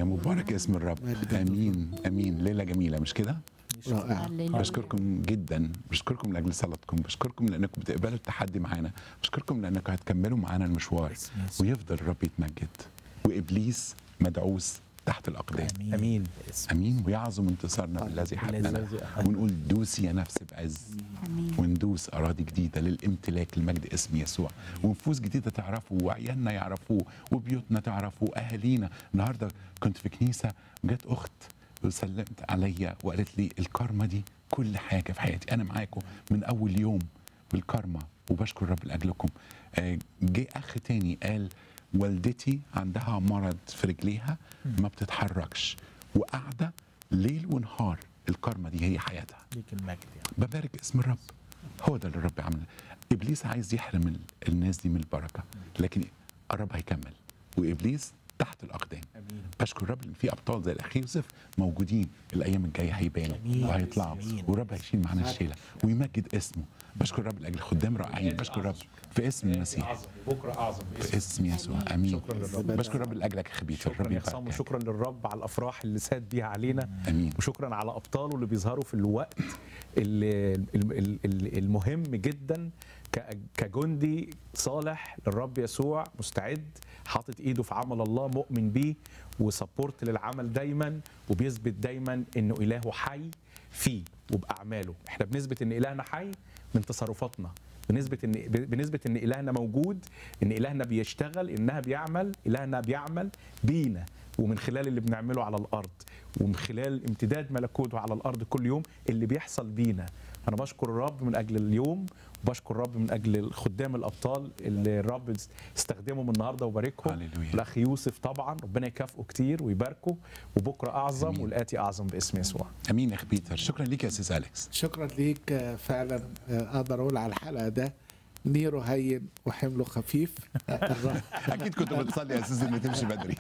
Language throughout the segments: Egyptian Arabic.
مبارك اسم الرب مجد امين امين ليله جميله مش كده رائع هللويا. بشكركم جدا بشكركم لاجل صلاتكم بشكركم لانكم بتقبلوا التحدي معانا بشكركم لانكم هتكملوا معانا المشوار باسم يسوع. ويفضل الرب يتمجد وابليس مدعوس تحت الاقدام امين امين ويعظم انتصارنا بالذي بالذي حبنا أحبنا. ونقول دوسي يا نفس بعز امين وندوس اراضي جديده للامتلاك لمجد اسم يسوع ونفوس جديده تعرفوا وعيالنا يعرفوه وبيوتنا تعرفوه اهالينا النهارده كنت في كنيسه جت اخت وسلمت عليا وقالت لي الكارما دي كل حاجه في حياتي انا معاكم من اول يوم بالكارما وبشكر الرب لاجلكم آه، جه اخ تاني قال والدتي عندها مرض في رجليها ما بتتحركش وقاعده ليل ونهار الكارما دي هي حياتها ليك المجد يعني ببارك اسم الرب هو ده اللي الرب عمله ابليس عايز يحرم ال- الناس دي من البركه لكن الرب هيكمل وابليس تحت الاقدام امين بشكر الرب ان في ابطال زي الاخ يوسف موجودين الايام الجايه هيبانوا أمين. وهيطلعوا أمين. والرب هيشيل معانا الشيله ويمجد اسمه بشكر الرب لاجل خدام رائعين بشكر الرب في اسم المسيح اعظم بكره اعظم في اسم يسوع امين شكرا للرب بشكر الرب لاجلك يا خبيث شكرا الرب يا عصام يباركك. وشكرا للرب على الافراح اللي ساد بيها علينا امين وشكرا على ابطاله اللي بيظهروا في الوقت اللي ال- ال- المهم جدا ك- كجندي صالح للرب يسوع مستعد حاطط ايده في عمل الله مؤمن بيه وسبورت للعمل دايما وبيثبت دايما انه الهه حي فيه وباعماله احنا بنثبت ان الهنا حي من تصرفاتنا بنسبة ان بنسبة ان الهنا موجود ان الهنا بيشتغل انها بيعمل الهنا بيعمل بينا ومن خلال اللي بنعمله على الارض ومن خلال امتداد ملكوته على الارض كل يوم اللي بيحصل بينا انا بشكر الرب من اجل اليوم وبشكر الرب من اجل خدام الابطال اللي الرب استخدمهم النهارده وباركهم هللويا. الاخ يوسف طبعا ربنا يكافئه كتير ويباركه وبكره اعظم آمين. والاتي اعظم باسم يسوع امين يا اخ بيتر شكرا ليك يا استاذ اليكس شكرا ليك آه، فعلا آه، اقدر اقول على الحلقه ده نيره هين وحمله خفيف الرب اكيد كنت بتصلي يا استاذ ان تمشي بدري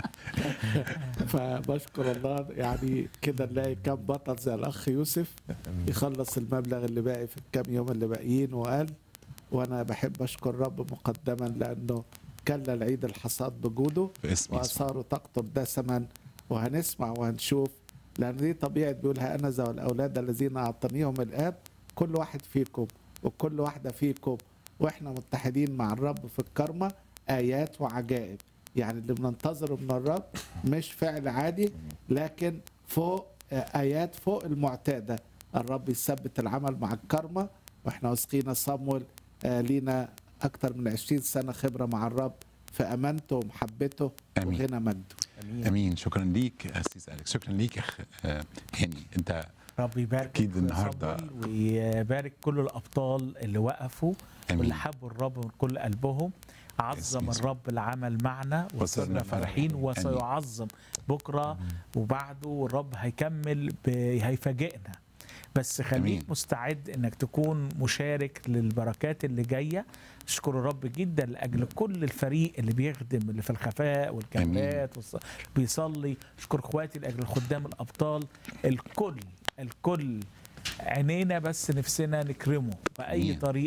فبشكر الله يعني كده نلاقي كام بطل زي الاخ يوسف يخلص المبلغ اللي باقي في الكام يوم اللي باقيين وقال وانا بحب اشكر الرب مقدما لانه كلل عيد الحصاد بجوده في اسم يسوع واثاره تقطر دسما وهنسمع وهنشوف لان دي طبيعه بيقول هانذا والاولاد الذين اعطانيهم الاب كل واحد فيكم وكل واحده فيكم واحنا متحدين مع الرب في الكرمه ايات وعجائب يعني اللي بننتظره من الرب مش فعل عادي لكن فوق آه، ايات فوق المعتاده الرب يثبت العمل مع الكرمه واحنا واثقين صامويل آه، لينا اكتر من 20 سنه خبره مع الرب في امانته ومحبته آمين. وغنى مجده امين امين شكرا ليك يا استاذ اليكس شكرا ليك يا اخ آه، هاني انت رب يبارك أكيد النهاردة. ويبارك كل الابطال اللي وقفوا آمين. واللي حبوا الرب من كل قلبهم عظم يسوع. الرب العمل معنا وصرنا وصرنا فرحين. فرحين وسيعظم بكره وبعده والرب هيكمل ب... هيفاجئنا بس خليك آمين. مستعد انك تكون مشارك للبركات اللي جايه اشكر الرب جدا لاجل كل الفريق اللي بيخدم اللي في الخفاء والكامبات والص... بيصلي اشكر اخواتي لاجل الخدام الابطال الكل الكل عينينا بس نفسنا نكرمه باي آمين. طريقه